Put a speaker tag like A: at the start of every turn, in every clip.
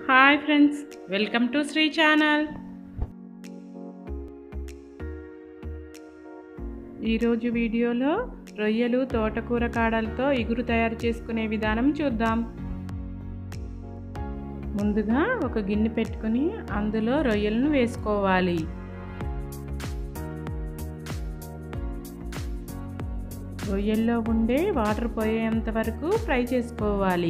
A: hi friends welcome to Sri channel ఈరోజు వీడియోలో రొయ్యలు తోటకూర కాడలతో ఇగురు తయారు చేసుకునే విధానం చూద్దాం ముందుగా ఒక గిన్నె పెట్టుకుని అందులో రొయ్యలను వేసుకోవాలి రొయ్యల్లో ఉండే వాటర్ పోయేంత వరకు ఫ్రై చేసుకోవాలి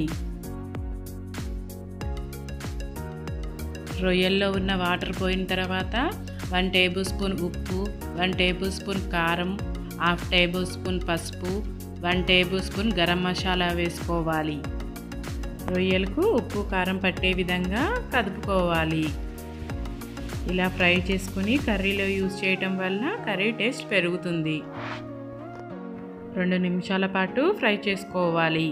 A: రొయ్యల్లో ఉన్న వాటర్ పోయిన తర్వాత వన్ టేబుల్ స్పూన్ ఉప్పు వన్ టేబుల్ స్పూన్ కారం హాఫ్ టేబుల్ స్పూన్ పసుపు one tablespoon garam masala వేసుకోవాలి రొయ్యలకు ఉప్పు కారం పట్టే విధంగా కదుపుకోవాలి ఇలా ఫ్రై చేసుకుని కర్రీలో యూజ్ చేయటం వల్ల కర్రీ టేస్ట్ పెరుగుతుంది రెండు నిమిషాల పాటు ఫ్రై చేసుకోవాలి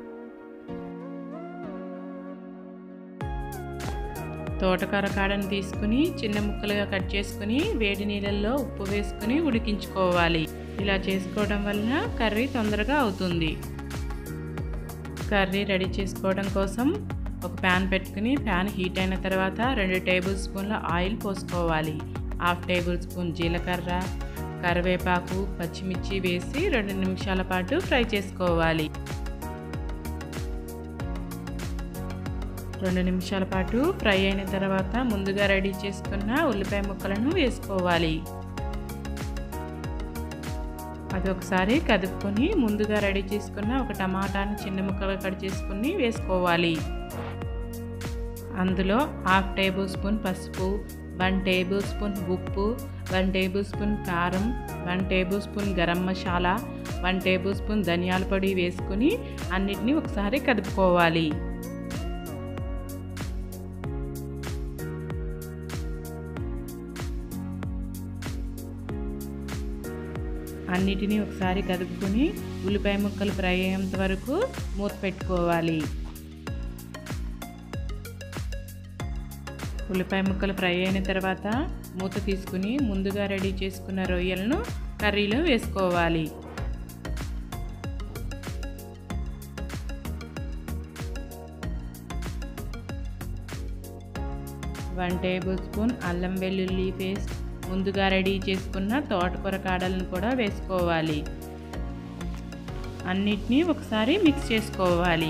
A: తోటకూర కాడను తీసుకుని చిన్న ముక్కలుగా కట్ చేసుకుని వేడి నీళ్ళల్లో ఉప్పు వేసుకుని ఉడికించుకోవాలి ఇలా చేసుకోవడం వలన కర్రీ తొందరగా అవుతుంది కర్రీ రెడీ చేసుకోవడం కోసం ఒక ప్యాన్ పెట్టుకుని ప్యాన్ హీట్ అయిన తర్వాత రెండు టేబుల్ స్పూన్ల ఆయిల్ పోసుకోవాలి హాఫ్ టేబుల్ స్పూన్ జీలకర్ర కరివేపాకు పచ్చిమిర్చి వేసి రెండు నిమిషాల పాటు ఫ్రై చేసుకోవాలి రెండు నిమిషాల పాటు ఫ్రై అయిన తర్వాత ముందుగా రెడీ చేసుకున్న ఉల్లిపాయ ముక్కలను వేసుకోవాలి అది ఒకసారి కదుపుకొని ముందుగా రెడీ చేసుకున్న ఒక టమాటాను చిన్న ముక్కలు కట్ చేసుకుని వేసుకోవాలి అందులో హాఫ్ టేబుల్ స్పూన్ పసుపు వన్ టేబుల్ స్పూన్ ఉప్పు వన్ టేబుల్ స్పూన్ కారం one tablespoon garam masala one tablespoon ధనియాల పొడి వేసుకుని అన్నిటినీ ఒకసారి కదుపుకోవాలి అన్నిటినీ ఒకసారి కదుపుకొని ఉల్లిపాయ ముక్కలు ఫ్రై అయ్యేంత వరకు మూత పెట్టుకోవాలి ఉల్లిపాయ ముక్కలు ఫ్రై అయిన తర్వాత మూత తీసుకుని ముందుగా రెడీ చేసుకున్న రొయ్యలను కర్రీలో వేసుకోవాలి వన్ టేబుల్ స్పూన్ అల్లం వెల్లుల్లి పేస్ట్ ముందుగా రెడీ చేసుకున్న తోటకూర కాడలను కూడా వేసుకోవాలి అన్నిటినీ ఒకసారి మిక్స్ చేసుకోవాలి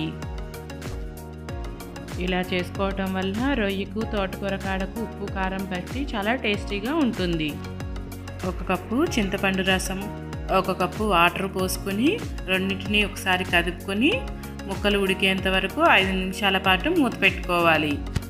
A: ఇలా చేసుకోవటం వల్ల రొయ్యకు తోటకూర కాడకు ఉప్పు కారం పట్టి చాలా టేస్టీగా ఉంటుంది ఒక కప్పు చింతపండు రసం ఒక కప్పు వాటర్ పోసుకొని రెండింటిని ఒకసారి కదుపుకొని ముక్కలు ఉడికేంత వరకు ఐదు నిమిషాల పాటు మూత పెట్టుకోవాలి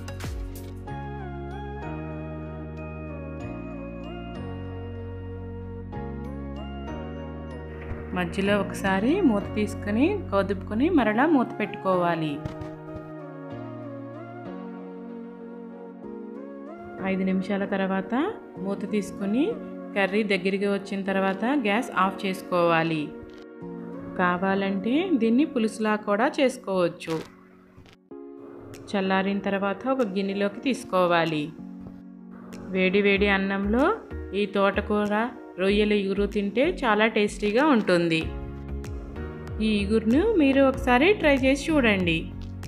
A: మధ్యలో ఒకసారి మూత తీసుకుని కదుపుకొని మరలా మూత పెట్టుకోవాలి ఐదు నిమిషాల తర్వాత మూత తీసుకుని కర్రీ దగ్గరికి వచ్చిన తర్వాత గ్యాస్ ఆఫ్ చేసుకోవాలి కావాలంటే దీన్ని పులుసులా కూడా చేసుకోవచ్చు చల్లారిన తర్వాత ఒక గిన్నెలోకి తీసుకోవాలి వేడి వేడి అన్నంలో ఈ తోటకూర రొయ్యల ఇగురు తింటే చాలా టేస్టీగా ఉంటుంది ఈ ఇగురును మీరు ఒకసారి ట్రై చేసి చూడండి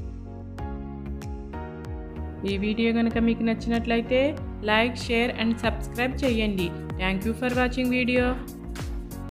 A: ఈ వీడియో కనుక మీకు నచ్చినట్లయితే లైక్ షేర్ అండ్ సబ్స్క్రైబ్ చేయండి thank you for watching video